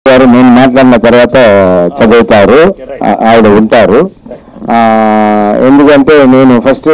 గారు నేను మాట్లాడిన తర్వాత చదువుతారు ఆ- ఆవిడ ఉంటారు ఆ, ఎందుకంటే నేను ఫస్ట్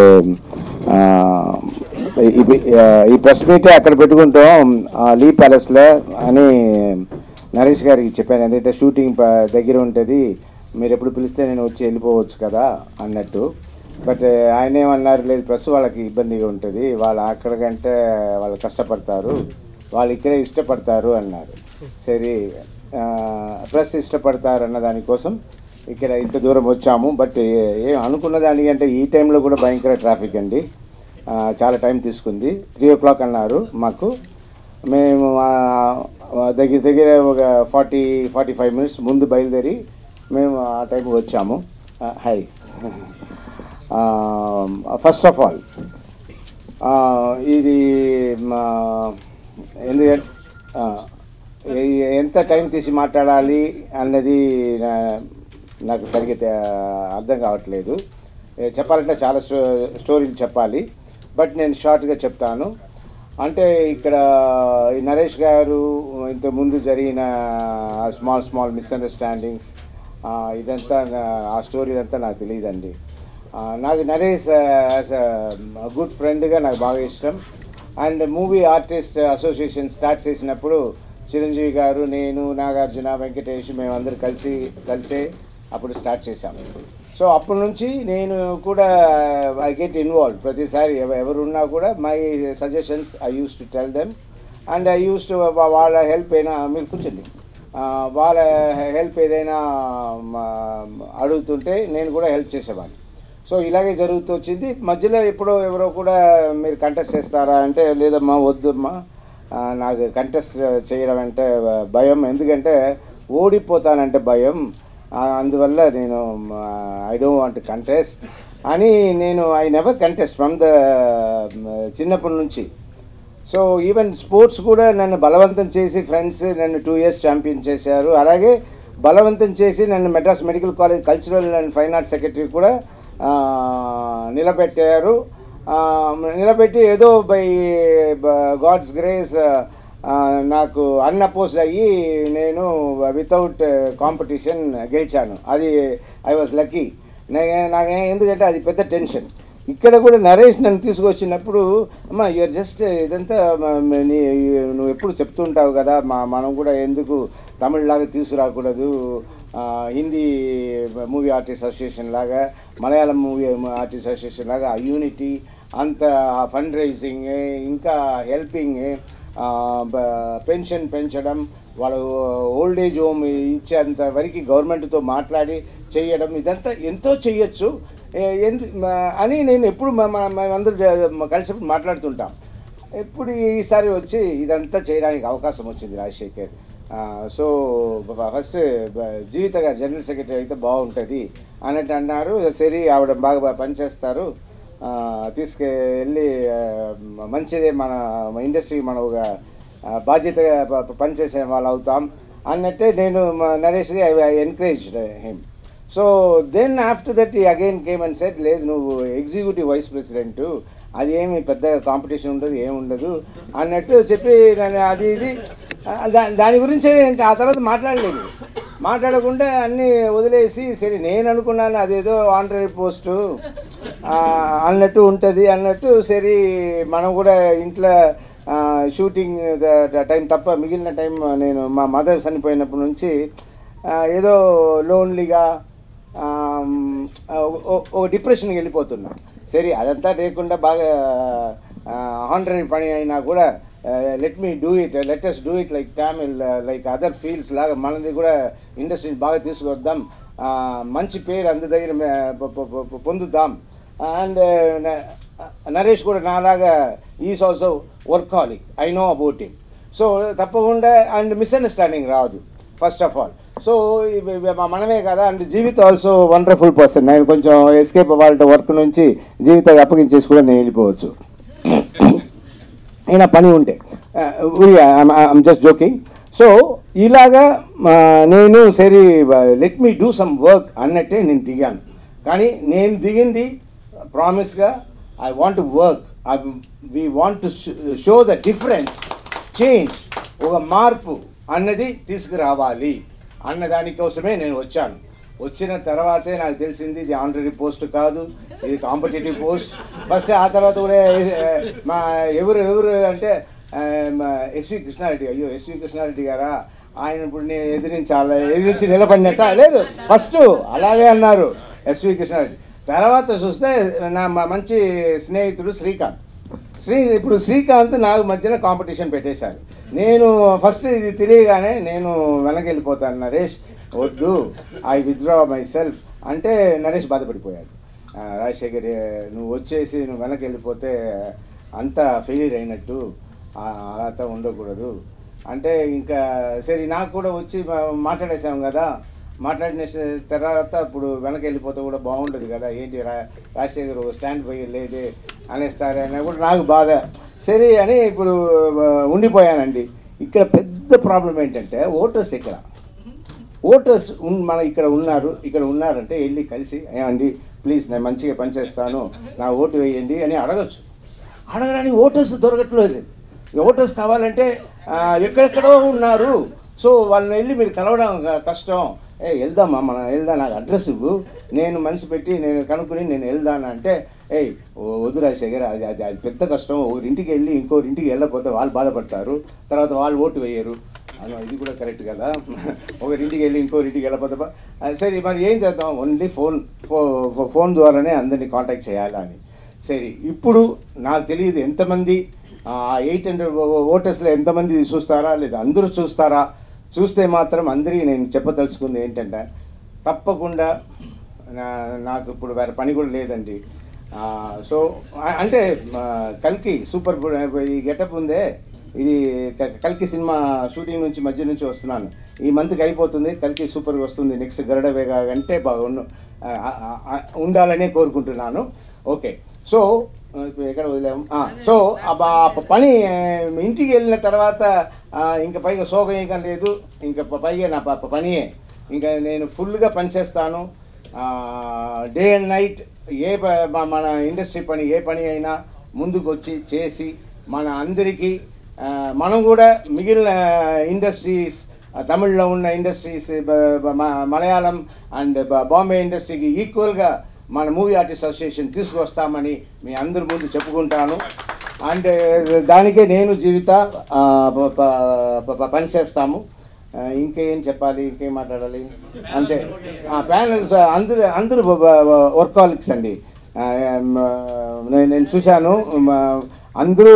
ఈ ప్రెస్ మీట్ అక్కడ పెట్టుకుంటాం ఆ, లీ ప్యాలెస్లో అని నరేష్ గారికి చెప్పాను ఎందుకంటే షూటింగ్ ప- దగ్గర ఉంటుంది మీరు ఎప్పుడు పిలిస్తే నేను వచ్చి వెళ్ళిపోవచ్చు కదా అన్నట్టు బట్ ఆయన ఏమన్నారు లేదు ప్రెస్ వాళ్ళకి ఇబ్బందిగా ఉంటుంది వాళ్ళు అక్కడికంటే వాళ్ళు కష్టపడతారు వాళ్ళు ఇక్కడే ఇష్టపడతారు అన్నారు సరే ప్రెస్ ఇష్టపడతారు అన్న దానికోసం ఇక్కడ ఇంత దూరం వచ్చాము బట్ ఏ- ఏం అనుకున్న దానికంటే ఈ టైంలో కూడా భయంకర ట్రాఫిక్ అండి ఆ, చాలా టైం తీసుకుంది త్రీ ఓ క్లాక్ అన్నారు మాకు మేము ఆ, ఆ, దగ్గర దగ్గర ఒక ఫార్టీ ఫార్టీ ఫైవ్ మినిట్స్ ముందు బయలుదేరి మేము ఆ టైంకి వచ్చాము హాయ్ ఫస్ట్ ఆఫ్ ఆల్ ఇది మా ఎందుకంటే ఆ, ఏ- ఎంత టైం తీసి మాట్లాడాలి అన్నది నా- నాకు సరిగ్గా తె- అర్థం కావట్లేదు ఏ, చెప్పాలంటే చాలా స్టో స్టోరీలు చెప్పాలి బట్ నేను షార్ట్గా చెప్తాను అంటే ఇక్కడ ఈ నరేష్ గారు ఇంత ముందు జరిగిన స్మాల్ స్మాల్ మిస్అండర్స్టాండింగ్స్ ఇదంతా నా- ఆ స్టోరీ అంతా నాకు తెలియదండి ఆ, నాకు నరేష్ యాజ్ అ గుడ్ ఫ్రెండ్గా నాకు బాగా ఇష్టం and movie artist association start చేసినప్పుడు చిరంజీవి గారు నేను నాగార్జున వెంకటేష్ మేమందరూ కలిసి కలిసే అప్పుడు స్టార్ట్ చేశాము సో అప్పటి నుంచి నేను కూడా ఐ గెట్ ఇన్వాల్వ్ ప్రతిసారి ఎవ- ఎవరున్నా కూడా my suggestions I used to tell them and I used to వాళ్ళ హెల్ప్ అయినా మీరు కూర్చోండి ఆ, వాళ్ళ హెల్ప్ ఏదైనా మ, అడుగుతుంటే నేను కూడా హెల్ప్ చేసేవాడిని సో ఇలాగే జరుగుతూ వచ్చింది మధ్యలో ఎప్పుడో ఎవరో కూడా మీరు కంటెస్ట్ చేస్తారా అంటే లేదమ్మా వద్దమ్మా ఆ, నాకు కంటెస్ట్ చేయడం అంటే భయం ఎందుకంటే ఓడిపోతానంటే భయం ఆ, అందువల్ల నేను ఐ డోంట్ వాంట్ కంటెస్ట్ అని నేను I never contest from the చిన్నప్పటి నుంచి సో ఈవెన్ స్పోర్ట్స్ కూడా నన్ను బలవంతం చేసి ఫ్రెండ్స్ నన్ను టూ ఇయర్స్ ఛాంపియన్ చేశారు అలాగే బలవంతం చేసి నన్ను Madras medical college cultural and fine arts secretary కూడా ఆ, నిలబెట్టారు ఆ, నిలబెట్టి ఏదో బై గాడ్స్ గ్రేస్ నాకు అన్అపోజ్ అయ్యి నేను వితౌట్ కాంపిటీషన్ గెలిచాను అది ఐ వాజ్ లక్కీ నాకు ఎందుకంటే అది పెద్ద టెన్షన్ ఇక్కడ కూడా నరేష్ నన్ను తీసుకొచ్చినప్పుడు అమ్మ యూఆర్ జస్ట్ ఇదంతా మ- మ- నీ నువ్వు ఎప్పుడు చెప్తుంటావు కదా మా మనం కూడా ఎందుకు తమిళలాగా తీసుకురాకూడదు ఆ, హిందీ మూవీ ఆర్టిస్ట్ అసోసియేషన్ లాగా మలయాళం మూవీ ఆర్టిస్ట్ అసోసియేషన్ లాగా ఆ యూనిటీ అంత ఫండ్ రైజింగ్ ఇంకా హెల్పింగ్ పెన్షన్ పెంచడం వాళ్ళు ఓల్డ్ ఏజ్ హోమ్ ఇచ్చేంత వరకు గవర్నమెంట్తో మాట్లాడి చేయడం ఇదంతా ఎంతో చెయ్యొచ్చు ఏ- ఎందు మా- అని నేను ఎప్పుడు మా- మా- మేమందరూ జ- కలిసినప్పుడు మాట్లాడుతుంటాం ఎప్పుడు ఈసారి వచ్చి ఇదంతా చేయడానికి అవకాశం వచ్చింది రాజశేఖర్ ఆ, సో ఫస్ట్ జీవితగా జనరల్ సెక్రటరీ అయితే బాగుంటుంది అన్నట్టు అన్నారు సరే ఆవిడ బాగా బాగా పనిచేస్తారు ఆ, తీసుకెళ్ళి ఆ, మంచిదే మన ఇండస్ట్రీ మనం ఒక ఆ, బాధ్యతగా ప- ప- పనిచేసే వాళ్ళు అవుతాం అన్నట్టే నేను మా Naresh I encourage him so then after that ఈ అగైన్ కేమ్ అండ్ సెట్ లేదు నువ్వు ఎగ్జిక్యూటివ్ వైస్ ప్రెసిడెంట్ అది ఏమి పెద్ద కాంపిటీషన్ ఉండదు ఏమి ఉండదు అన్నట్టు చెప్పి నన్ను అది ఇది ఆ, దా- దాని గురించి ఇంకా ఆ తర్వాత మాట్లాడలేదు మాట్లాడకుండా అన్నీ వదిలేసి సరే నేను అనుకున్నాను అదేదో ఆనరీ పోస్టు ఆ, అన్నట్టు ఉంటుంది అన్నట్టు సరే మనం కూడా ఇంట్లో ఆ, షూటింగ్ ద- టైం తప్ప మిగిలిన టైం నేను మా మదర్ చనిపోయినప్పటి నుంచి ఆ, ఏదో లోన్లీగా ఒక డిప్రెషన్కి వెళ్ళిపోతున్నా సరే అదంతా లేకుండా బాగా ఆనరీ పని అయినా కూడా let me do it let us do it like Tamil like other fields లాగా మనది కూడా ఇండస్ట్రీని బాగా తీసుకొద్దాం ఆ, మంచి పేరు అందు దగ్గర మే- పొ- పొ- పొ- పొందుదాం అండ్ నరేష్ కూడా నాలాగా is also workaholic I know about it so తప్పకుండా అండ్ మిస్అండర్స్టాండింగ్ రాదు ఫస్ట్ ఆఫ్ ఆల్ సో మనమే కదా and Jeevitha also wonderful person నేను కొంచెం ఎస్కేప్ అవ్వాలంటే వర్క్ నుంచి జీవితాన్ని అప్పగించేసి కూడా నేను వెళ్ళిపోవచ్చు అయినా పని ఉంటే ఐమ్ జస్ట్ జోకింగ్ సో ఇలాగా ఆ, నేను సరే let me do some work అన్నట్టే నేను దిగాను కానీ నేను దిగింది ప్రామిస్గా I want work I we want to show the difference change ఒక మార్పు అన్నది తీసుకురావాలి అన్న దానికోసమే నేను వచ్చాను వచ్చిన తర్వాతే నాకు తెలిసింది ఇది ఆనరీ పోస్ట్ కాదు ఇది కాంపిటేటివ్ పోస్ట్ ఫస్ట్ ఆ తర్వాత కూడా ఏ- మా ఎవరు ఎవరు అంటే ఆ, మా ఎస్వి కృష్ణారెడ్డి అయ్యో ఎస్వి కృష్ణారెడ్డి గారా ఆయన ఇప్పుడు నేను ఎదిరించాలి ఎదిరించి నిలబడినట్ట లేదు ఫస్ట్ అలాగే అన్నారు ఎస్వి కృష్ణారెడ్డి తర్వాత చూస్తే నా మా మంచి స్నేహితుడు శ్రీకాంత్ శ్రీ ఇప్పుడు శ్రీకాంత్ నాకు మధ్యన కాంపిటీషన్ పెట్టేశారు నేను ఫస్ట్ ఇది తెలియగానే నేను వెనక్కి వెళ్ళిపోతాను నరేష్ వద్దు ఐ విత్డ్రా మై సెల్ఫ్ అంటే నరేష్ బాధపడిపోయాడు ఆ, రాజశేఖర్ ఏ, నువ్వు వచ్చేసి నువ్వు వెనక్కి వెళ్ళిపోతే అంతా ఫెయిలియర్ అయినట్టు ఆ, అలా ఉండకూడదు అంటే ఇంకా సరే నాకు కూడా వచ్చి మా- మాట్లాడేసాం కదా మాట్లాడిన స- తర్వాత ఇప్పుడు వెనక్కి వెళ్ళిపోతే కూడా బాగుండదు కదా ఏంటి రా రాజశేఖర్ ఒక స్టాండ్ పోయి లేదే అనేస్తారే అని కూడా నాకు బాధ సరే అని ఇప్పుడు ఆ, ఉండిపోయానండి ఇక్కడ పెద్ద ప్రాబ్లం ఏంటంటే ఓటర్స్ ఇక్కడ ఓటర్స్ ఉన్ మన ఇక్కడ ఉన్నారు ఇక్కడ ఉన్నారంటే వెళ్ళి కలిసి ఏమండి ప్లీజ్ నేను మంచిగా పనిచేస్తాను నా ఓటు వేయండి అని అడగచ్చు అడగడానికి ఓటర్స్ దొరకట్లేదు ఓటర్స్ కావాలంటే ఆ, ఎక్కడెక్కడో ఉన్నారు సో వాళ్ళని వెళ్ళి మీరు కలవడం క- కష్టం ఏ వెళ్దామా మనం వెళ్దాం నాకు అడ్రస్ ఇవ్వు నేను మనిషి పెట్టి నేను కనుక్కుని నేను వెళ్దాను అంటే ఏయ్ వద్దు రాజశేఖర్ అది అది అది పెద్ద కష్టం ఒకరింటికి వెళ్ళి ఇంకోరింటికి వెళ్ళకపోతే వాళ్ళు బాధపడతారు తర్వాత వాళ్ళు ఓటు వేయరు అవును, ఇది కూడా కరెక్ట్ కదా ఒకరింటికి వెళ్ళి ఇంకోరింటికి వెళ్ళకపోతే బా- ఆ, సరే మరి ఏం చేద్దాం ఓన్లీ ఫోన్ ఫో ఫోన్ ద్వారానే అందరినీ కాంటాక్ట్ చేయాలా అని సరే ఇప్పుడు నాకు తెలియదు ఎంతమంది ఎయిట్ హండ్రెడ్ ఓటర్స్లో ఎంతమంది చూస్తారా లేదా అందరూ చూస్తారా చూస్తే మాత్రం అందరికీ నేను చెప్పదలుచుకుంది ఏంటంటే తప్పకుండా నా- నాకు ఇప్పుడు వేరే పని కూడా లేదండి ఆ, సో ఆ- అంటే ఆ, కల్కి సూపర్ బు- ఈ గెటప్ ఉందే ఇది క- కల్కి సినిమా షూటింగ్ నుంచి మధ్య నుంచి వస్తున్నాను ఈ మంత్కి అయిపోతుంది కల్కి సూపర్ వస్తుంది నెక్స్ట్ గరుడ వేగ అంటే బాగుండు ఆ, ఆ, ఆ, ఉండాలనే కోరుకుంటున్నాను ఓకే సో ఆ, ఇప్పుడు ఎక్కడ వదిలేము ఆ, సో ఆ బా- ఆ పని ఆ, ఇంటికి వెళ్ళిన తర్వాత ఆ, ఇంకా పైగా సోగం లేదు ఇంకా ప- పైగా నా ప- ప- పనియే ఇంకా నేను ఫుల్గా పనిచేస్తాను డే అండ్ నైట్ ఏ ప- మ- మన ఇండస్ట్రీ పని ఏ పని అయినా ముందుకు వచ్చి చేసి మన అందరికీ ఆ, మనం కూడా మిగిలిన ఇండస్ట్రీస్ తమిళ్లో ఉన్న ఇండస్ట్రీస్ మలయాళం అండ్ బాంబే ఇండస్ట్రీకి ఈక్వల్గా మన మూవీ ఆర్టిస్ట్ అసోసియేషన్ తీసుకొస్తామని మీ అందరి ముందు చెప్పుకుంటాను అండ్ దానికే నేను జీవిత ఆ, ప- ప- ప- పని చేస్తాము ఆ, ఇంకేం చెప్పాలి ఇంకేం మాట్లాడాలి అంతే ప్యానల్స్ అందరూ అందరూ వర్కాలిక్స్ అండి ఆ, మ- నేను నేను చూశాను మ- అందరూ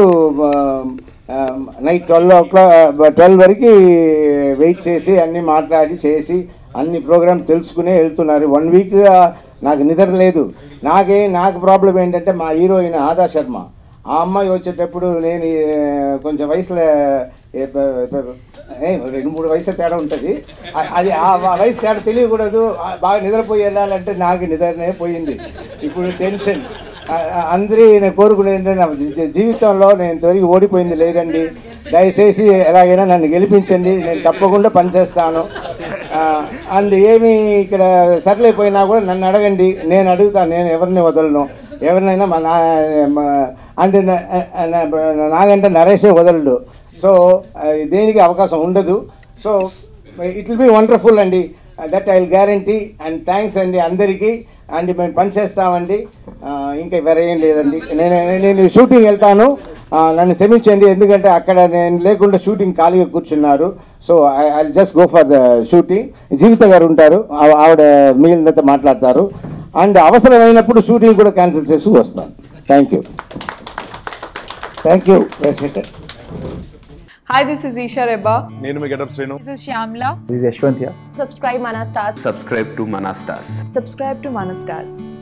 night twelve o'clock twelve వరకు వెయిట్ చేసి అన్నీ మాట్లాడి చేసి అన్ని ప్రోగ్రామ్ తెలుసుకునే వెళ్తున్నారు వన్ వీక్ నాకు నిద్ర లేదు నాకే నాకు ప్రాబ్లం ఏంటంటే మా హీరోయిన్ ఆదా శర్మ ఆ అమ్మాయి వచ్చేటప్పుడు నేను ఏ, కొంచెం వయసులో ఏ, ప- ప- ఏ, రెండు మూడు వయసు తేడా ఉంటుంది అ- అది ఆ వ- వయసు తేడా తెలియకూడదు ఆ, బాగా నిద్రపోయి వెళ్ళాలంటే నాకు నిద్రనే పోయింది ఇప్పుడు టెన్షన్ ఆ- ఆ- అందరి నేను కోరుకునేది ఏంటంటే నా జీ- జీవితంలో నేను ఇంతవరకు ఓడిపోయింది లేదండి దయచేసి ఎలాగైనా నన్ను గెలిపించండి నేను తప్పకుండా పనిచేస్తాను అండ్ ఏమి ఇక్కడ సెటిల్ అయిపోయినా కూడా నన్ను అడగండి నేను అడుగుతాను నేను ఎవరిని వదలను ఎవరినైనా మా నా మా- అంటే నా- నా- నాగంటే నరేషే వదలడు సో దేనికి అవకాశం ఉండదు so it will be wonderful అండి that I will guarantee and thanks అండి అందరికీ అండ్ మేము పని చేస్తామండి ఆ, ఇంకా వేరే ఏం లేదండి నేను నేను షూటింగ్ వెళ్తాను ఆ, నన్ను క్షమించండి ఎందుకంటే అక్కడ నేను లేకుండా షూటింగ్ ఖాళీగా కూర్చున్నారు so I I just go for the shooting Jeevitha గారు ఉంటారు ఆ- ఆవిడ మిగిలినంత మాట్లాడతారు అండ్ అవసరమైనప్పుడు షూటింగ్ కూడా క్యాన్సిల్ చేసి వస్తాను thank you thank you Rajasekhar Hi, this is Isha Reba. నేను మీ getup Srinu This is Shyamla. This is Yashwant here. subscribe Mana Stars. subscribe to Manastas. Subscribe to Mana Stars.